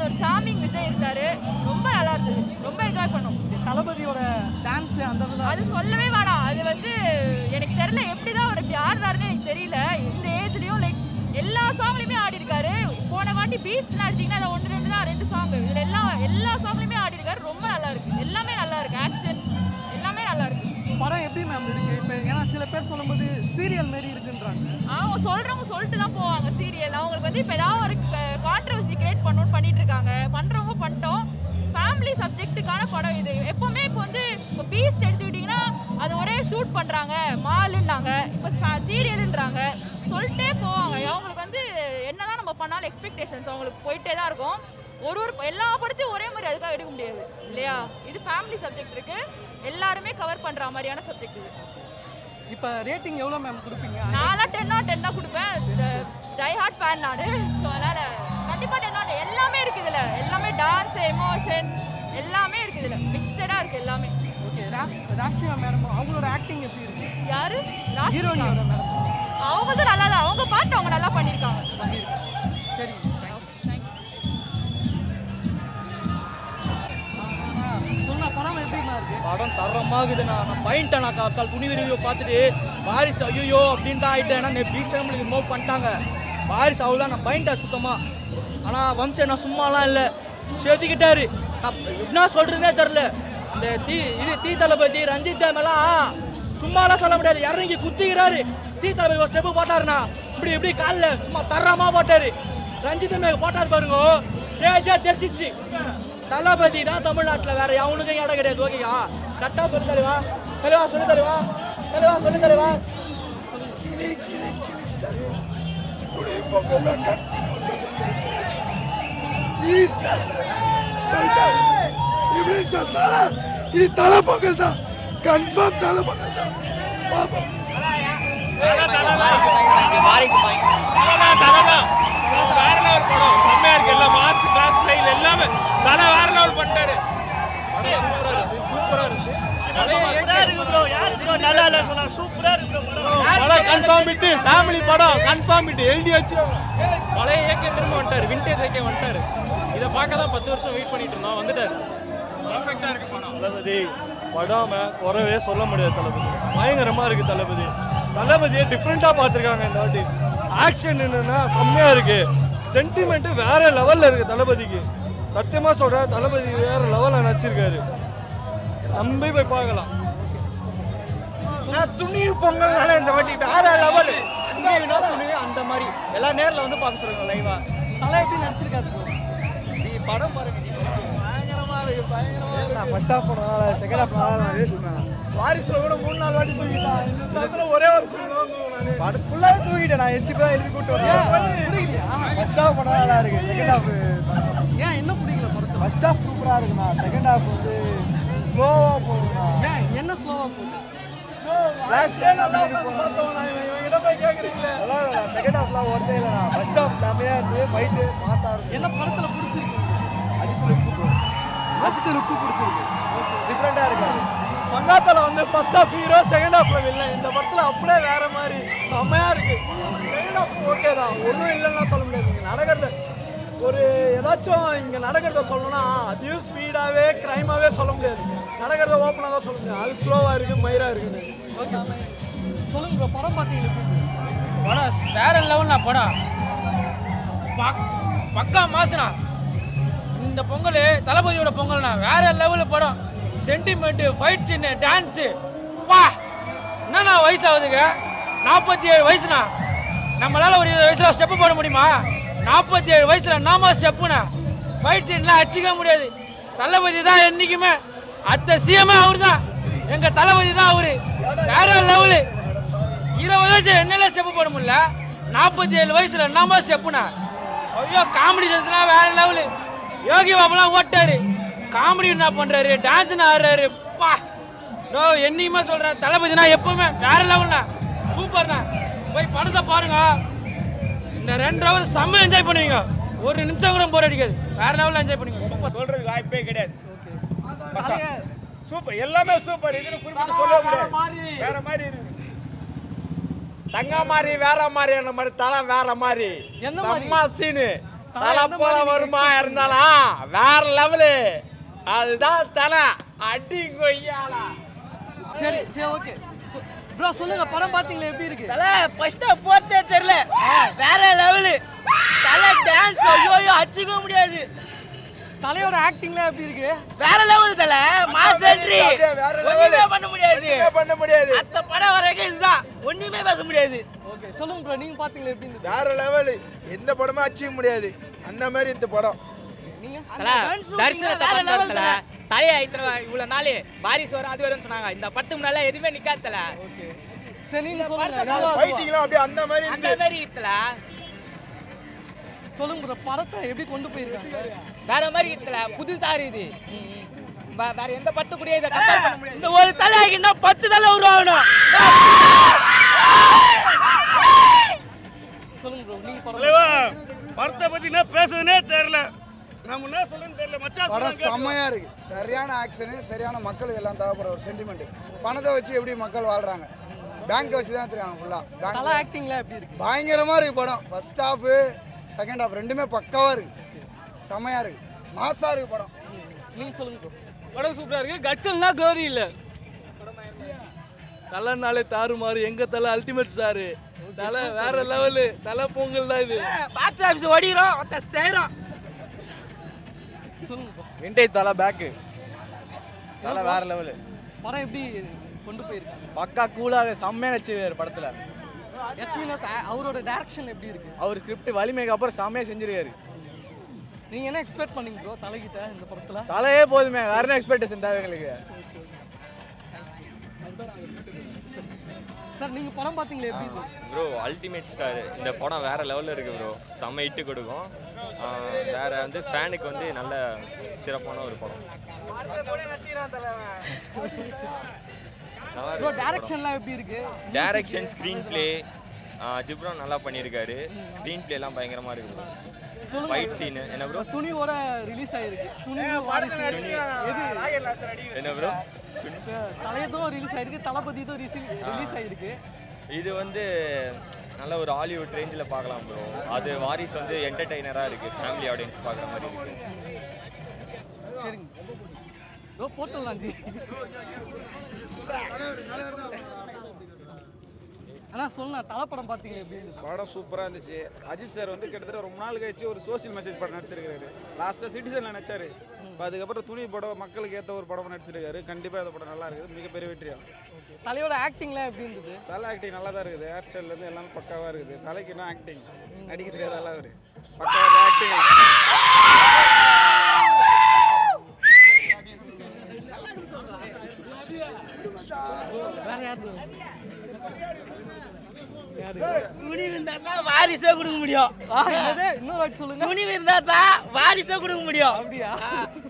ஒரு சாமிங் விஜய் இருந்தாரு ரொம்ப நல்லா இருந்தது ரொம்ப என்ஜாய் பண்ணோம் தளபதியோட டான்ஸ் அந்த இதெல்லாம் அது சொல்லவே வேணாம் அது வந்து எனக்கு தெரியல எப்படி தான் அவர் இப்படி ஆடுறாருன்னு எனக்கு தெரியல இந்த ஏஜ்லயும் லைக் எல்லா சாங்லயுமே ஆடி இருக்காரு போன வாட்டி பீஸ்ட்லாம் எடுத்தீங்கன்னா அது ஒன்று ரெண்டு தான் ரெண்டு சாங் இதுல எல்லா எல்லா சாங்லயுமே ஆடி இருக்காரு ரொம்ப நல்லா இருக்கு எல்லாமே நல்லா இருக்கு ஆக்ஷன் எல்லாமே நல்லா இருக்கு படம் எப்படி மேம் இருக்கு இப்போ ஏன்னா சில பேர் சொல்லும்போது சீரியல் மாரி இருக்குன்றாங்க அவங்க சொல்றவங்க சொல்லிட்டு தான் போவாங்க சீரியல் அவங்களுக்கு வந்து இப்போ ஏதாவது ஒரு கான்ட்ரவர்சி கிரியேட் பண்ணணும்னு பண்ணிட்டு இருக்காங்க பண்றவங்க பண்ணிட்டோம் ஃபேமிலி சப்ஜெக்ட்டுக்கான படம் இது எப்பவுமே இப்போ வந்து இப்போ பீஸ்ட் எடுத்துக்கிட்டிங்கன்னா அது ஒரே ஷூட் பண்றாங்க மாலுன்னாங்க இப்போ சீரியல்ன்றாங்க சொல்லிட்டே போவாங்க அவங்களுக்கு வந்து என்னதான் நம்ம பண்ணாலும் எக்ஸ்பெக்டேஷன்ஸ் அவங்களுக்கு போயிட்டே தான் இருக்கும் ஒரு ஒரு எல்லா படத்தையும் ஒரே மாதிரி அதுக்காக எடுக்க முடியாது இல்லையா இது ஃபேமிலி சப்ஜெக்ட் இருக்கு எல்லாருமே கவர் பண்ற மாதிரியான சப்ஜெக்ட் இது இப்போ ரேட்டிங் எவ்வளோ மேம் கொடுப்பீங்க நான்லாம் டென் ஆட் டென் தான் கொடுப்பேன் டை ஹார்ட் ஃபேன் நான் ஸோ அதனால் கண்டிப்பாக டென் ஆட் எல்லாமே இருக்குது இதில் எல்லாமே டான்ஸ் எமோஷன் எல்லாமே இருக்குது இதில் மிக்சடாக இருக்குது எல்லாமே ஓகே ராஷ்டிரியா மேடம் அவங்களோட ஆக்டிங் எப்படி இருக்கு யாரு ஹீரோனியோட மேடம் அவங்க தான் நல்லா தான் அவங்க பாட்டு அவங்க நல்லா பண்ணியிருக்காங்க சரி சொன்ன படம் எப்படிமா இருக்கு படம் தரமாகுதுண்ணா நான் பயன்ட்டேன் நான் கா- கால் துணி விரிவு பார்த்துட்டு வாரிசு ஐயோ அப்படின்னு தான் ஆயிட்டேன் ஏன்னா பீச் டைமில் ரிமூவ் பண்ணிட்டாங்க வாரிசு அவள் தான் நான் பயன்ட்டேன் சுத்தமாக ஆனால் வம்சம் நான் சும்மாலாம் இல்லை செதுக்கிட்டாரு நான் என்ன சொல்கிறதுனே தெரில அந்த தீ இது தீ தளபதி ரஞ்சித் தேமெல்லாம் சும்மாலாம் சொல்ல முடியாது இறங்கி குத்திக்கிறாரு தீ தளபதி ஒரு ஸ்டெப்பு போட்டாருண்ணா இப்படி இப்படி காலில் சும்மா தரமாக போட்டாரு ரஞ்சித் மேக போட்டார் பாருங்க ஸ்டேஜா தெரிச்சிச்சு தளபதி தான் தமிழ்நாட்டில் வேற எவனுக்கும் இடம் கிடையாது ஓகேயா கரெக்டாக சொல்லி தருவா தலைவா சொல்லி தருவா தலைவா சொல்லி தருவா சொல்லிட்டாரு இப்படின்னு சொன்னாரா இது தலை பொங்கல் தான் கன்ஃபார்ம் தலை பொங்கல் தான் பாப்போம் வேற லெவல் படம் செம்மையா இருக்கு எல்லாம் மார்ச் கிளாஸ் ஸ்டைல் எல்லாமே தலை வேற லெவல் பண்ணிட்டாரு சூப்பரா இருந்துச்சு படம் கன்ஃபார்ம் விட்டு ஃபேமிலி படம் கன்ஃபார்ம் விட்டு எழுதி வச்சு பழைய ஏகே திரும்ப வந்துட்டாரு விண்டேஜ் ஏகே வந்துட்டாரு இதை பார்க்க தான் பத்து வருஷம் வெயிட் பண்ணிட்டு இருந்தோம் வந்துட்டாரு பர்ஃபெக்டா இருக்கு படம் தளபதி படாம குறவே சொல்ல முடியாது தளபதி பயங்கரமா இருக்கு தளபதி தளபதியை டிஃப்ரெண்டா பார்த்துருக்காங்க இந்த வாட்டி ஆக்ஷன் என்னன்னா செம்மையா இருக்கு சென்டிமெண்ட் வேற லெவல்ல இருக்கு தளபதிக்கு சத்தியமா சொல்றேன் தளபதி வேற லெவல்ல நடிச்சிருக்காரு நம்பி போய் பார்க்கலாம் துணி பொங்கல்னால இந்த வாட்டி வேற லெவல் துணி அந்த மாதிரி எல்லாம் நேரில் வந்து பார்க்க சொல்லுங்க லைவா தலை எப்படி நடிச்சிருக்காரு bro? படம் பாருங்க பயங்கரமா இருக்கு பயங்கரமா இருக்கு ஃபர்ஸ்ட் ஹாஃப் போனதால செகண்ட் ஹாஃப் நல்லா நான் வேஸ்ட் பண்ணேன் வாரிசுல கூட மூணு நாள் வாட்டி தூங்கிட்டான் இந்த தரத்துல ஒரே ஒரு சீன் தான் தூங்கினானு படம் ஃபுல்லாகவே தூங்கிட்டேன் நான் எச்சு தான் எழுதி கூட்டு வரேன் ஃபர்ஸ்ட் ஹாஃப் படம் நல்லா இருக்கு செகண்ட் ஹாஃப் ஏன் என்ன பிடிக்கல படத்துல ஃபர்ஸ்ட் ஹாஃப் சூப்பராக இருக்குண்ணா செகண்ட் ஹாஃப் வந்து ஸ்லோவாக போகுதுண்ணா ஏன் என்ன ஸ்லோவா போகுது லாஸ்ட்ல நல்லா பார்த்தவனா இவன் இவன்கிட்ட போய் கேக்குறீங்களே நல்லா இல்லைண்ணா செகண்ட் ஹாஃப்லாம் ஒர்த்தே இல்லைண்ணா ஃபர்ஸ்ட் ஹாஃப் செம்மையாக இருந்து ஃபைட்டு மாசாக இருக்கு என்ன படத்துல பிடிச்சிருக்கு Ajith look bro Ajith look பிடிச்சிருக்கு டிஃப்ரெண்ட்டாக இருக்காரு மங்காத்தால வந்து ஃபர்ஸ்ட் ஹாஃப் ஹீரோ செகண்ட் ஹாஃப்ல வில்லன் இந்த படத்துல அப்படியே வேற மாதிரி செம்மையா இருக்கு செகண்ட் ஹாஃப் ஓகே தான் ஒன்றும் இல்லைன்னா சொல்ல முடியாது இங்க நடக்கிறது ஒரு ஏதாச்சும் இங்க நடக்கிறத சொல்லணும்னா அதையும் ஸ்பீடாவே கிரைமாவே சொல்ல முடியாது நடக்கிறத ஓப்பனாக தான் சொல்ல முடியும் அது ஸ்லோவா இருக்கு மயிரா இருக்குன்னு ஓகே சொல்லுங்க bro படம் பார்த்தீங்க எப்படி இருக்கு? படம் வேற லெவல்னா படம் பக்- பக்கா மாசுனா இந்த பொங்கல் தளபதியோட பொங்கல்னா வேற லெவல் படம் சென்டிமெண்ட் ஃபைட் சீனு டான்ஸு வா என்னண்ணா வயசாகுதுங்க நாற்பத்தி ஏழு வயசுனா நம்மளால ஒரு இருபது வயசுல ஸ்டெப்பு போட முடியுமா நாற்பத்தி ஏழு வயசுல நாம ஸ்டெப்புனா ஃபைட் சீன்லாம் அடிச்சிக்க முடியாது தளபதி தான் என்னைக்குமே அத்த சிஎம்ஏ அவர் தான் எங்க தளபதி தான் அவரு வேற லெவலு இருபது வயசு என்னால ஸ்டெப் போட முடியல நாற்பத்தி ஏழு வயசுல என்னமா ஸ்டெப்புனா ஐயோ காம்படிஷன்ஸ்லாம் வேற லெவலு யோகி பாபுலாம் ஓட்டாரு காமெடி என்ன பண்றாரு டான்ஸ் ஆடுறாரு பா ப்ரோ என்னையுமே சொல்றேன் தளபதினா எப்பவுமே வேற லெவல்ண்ணா சூப்பர்ண்ணா போய் படத்தை பாருங்க இந்த ரெண்டு ஹவர் செம்ம என்ஜாய் பண்ணுவீங்க ஒரு நிமிஷம் கூட போர் அடிக்காது வேற லெவலில் என்ஜாய் பண்ணுவீங்க சூப்பர் சொல்றதுக்கு வாய்ப்பே கிடையாது தலைய சூப்பர் எல்லாமே சூப்பர் இதுன்னு குறிப்பிட்டு சொல்ல முடியாது வேற மாதிரி இருக்கு தங்க மாதிரி வேற மாதிரி என்ன மாதிரி தலை வேற மாதிரி என்ன மாதிரி? செம்ம சீனு தலை எந்த போல மாதிரி வருமா இருந்தாலும் வேற லெவலு அதுதான் தலை அடி கொய்யாலா சரி சரி ஓகே ப்ரோ சொல்லுங்க படம் பாத்தீங்களா எப்படி இருக்கு தல ஃபர்ஸ்ட் போட்டே தெரியல வேற லெவலு தல டான்ஸ் ஐயோ ஐயோ அடிச்சுக்க முடியாது தலையோட ஆக்டிங்லாம் எப்படி இருக்கு வேற லெவல் தல மாஸ் என்ட்ரி அப்படியே வேற level. ஒண்ணுமே பண்ண முடியாது ஒண்ணுமே பண்ண முடியாது அத்த படம் வரைக்கும் இதுதான் ஒண்ணுமே பேச முடியாது ஓகே சொல்லுங்க ப்ரோ நீங்க பாத்தீங்களா எப்படி இருந்துச்சு வேற லெவல் எந்த படமும் அச்சீவ் முடியாது அந்த மாதிரி இந்த படம் நீங்க தரிசனத்தை பார்த்தோம் தலையை இத்தனை இவ்வளவு நாள் வாரிசு வரும் அது வரும்னு சொன்னாங்க இந்த பட்டு முன்னால எதுவுமே நிக்காது தல ஓகே சரி நீங்க சொல்லுங்க இதுவா, அதுவா? ஃபைட்டிங்லாம் அப்படியே அந்த மாதிரி அந்த இருந்து மாதிரி இத்தல சொல்லுங்க ப்ரோ படத்தை எப்படி கொண்டு போயிருக்காங்க வேற மாதிரி இத்தல புதுசா இருக்குது வே- வேற எந்த பட்டு கூட இதை கம்பேர் பண்ண முடியாது இந்த ஒரு தலை ஆகினா பத்து தலை உருவாகணும் சொல்லுங்க ப்ரோ நீங்க படம் படத்தை பத்தி என்ன பேசுறதுனே தெரியல நம்ம என்ன சொல்றதுன்னு தெரியல மச்சான் படம் செம்மையா இருக்கு சரியான ஆக்ஷனு சரியான மக்களுக்கு எல்லாம் தேவைப்படுற ஒரு சென்டிமெண்ட் பணத்தை வச்சு எப்படி மக்கள் வாழ்றாங்க பேங்க்கை வச்சு தான் தெரியும் ஃபுல்லா தலை பேங்க் ஆக்டிங்லாம் எப்படி இருக்கு பயங்கரமா இருக்கு படம் ஃபர்ஸ்ட் ஹாஃப் செகண்ட் ஹாஃப் ரெண்டுமே பக்காவா இருக்கு செம்மையா இருக்கு மாசா இருக்கு படம் நீங்க சொல்லுங்க ப்ரோ படம் சூப்பரா இருக்கு கட்சல்னா க்ளோரி இல்ல தலைனாலே தாறுமாறு எங்க தலை அல்டிமேட் ஸ்டாரு தலை வேற லெவலு தலை பொங்கல் தான் இது பாக்ஸ் ஆஃபீஸ் ஓடிக்கிறோம் ஒருத்த செய்கிறோம் சொல்லுங்க ப்ரோ விண்டேஜ் தலை பேக்கு தலை வேற லெவலு படம் எப்படி கொண்டு போயிருக்காங்க பக்கா கூலாக செம்மையா நடிச்சிருக்காரு படத்துல எச் வினோத் ஆ- அவரோட டைரக்ஷன் எப்படி இருக்கு அவர் ஸ்கிரிப்ட் வலிமைக்கு அப்புறம் செம்மையா செஞ்சிருக்காரு நீங்க என்ன எக்ஸ்பெக்ட் பண்ணீங்க ப்ரோ தலைகிட்ட இந்த படத்துல தலையே போதுமே வேற என்ன எக்ஸ்பெக்டேஷன் தேவை எங்களுக்கு சார் நீங்க படம் பாத்தீங்களா எப்படி இருக்கு ப்ரோ அல்டிமேட் ஸ்டார் இந்த படம் வேற லெவலில் இருக்கு ப்ரோ செம்ம இட்டு கொடுக்கும் ஆஹ் வேற வந்து ஃபேனுக்கு வந்து நல்ல சிறப்பான ஒரு படம் நல்லா ப்ரோ இருக்கு டைரக்ஷன்லாம் எப்படி இருக்கு டைரக்ஷன் ஸ்க்ரீன் ப்ளே ஜிப்ரான் நல்லா பண்ணியிருக்காரு ஸ்க்ரீன் ப்ளேலாம் பயங்கரமாக இருக்கு ப்ரோ சொல்லுங்க. ஃபைட் சீனு என்ன ப்ரோ துணிவோட ரிலீஸ் ஆயிருக்கு துணி வாரிசு எது என்ன ப்ரோ தலையதும் ரிலீஸ் ஆயிருக்கு தளபதி இதுவும் ரிலீஸ் ஆயிருக்கு இது வந்து நல்ல ஒரு ஹாலிவுட் ரேஞ்சில் பார்க்கலாம் ப்ரோ அது வாரிஸ் வந்து என்டர்டெய்னராக இருக்குது ஃபேமிலி ஆடியன்ஸ் பார்க்குற மாதிரி இருக்குது சரிங்க ப்ரோ போட்டுடலாம் ஜி அண்ணா சொல்லுண்ணா தலை படம் பார்த்தீங்க எப்படி இருந்துச்சு படம் சூப்பராக இருந்துச்சு அஜித் சார் வந்து கிட்டத்தட்ட ரொம்ப நாள் கழிச்சு ஒரு சோஷியல் மெசேஜ் படம் நடிச்சிருக்காரு லாஸ்ட்டாக சிட்டிசனில் நடிச்சாரு இப்போ அதுக்கப்புறம் துணி படம் மக்களுக்கு ஏற்ற ஒரு படம் நடிச்சிருக்காரு கண்டிப்பாக இந்த படம் நல்லா இருக்குது மிகப்பெரிய வெற்றியாகும் தலையோட ஆக்டிங்லாம் எப்படி இருந்தது தலை ஆக்டிங் நல்லா தான் இருக்குது ஹேர் ஸ்டைல்லேருந்து எல்லாமே பக்காவாக இருக்குது தலைக்கு என்ன ஆக்டிங் நடிக்க தெரியாத நல்லா அவர் பக்காவாக ஆக்டிங் வேற யாரு யாரு துணிவு இருந்தா தான் வாரிசே கொடுக்க முடியும் ஆ, என்னது? இன்னொரு வாட்டி சொல்லுங்க துணிவு இருந்தா தான் வாரிசே கொடுக்க முடியும் அப்படியா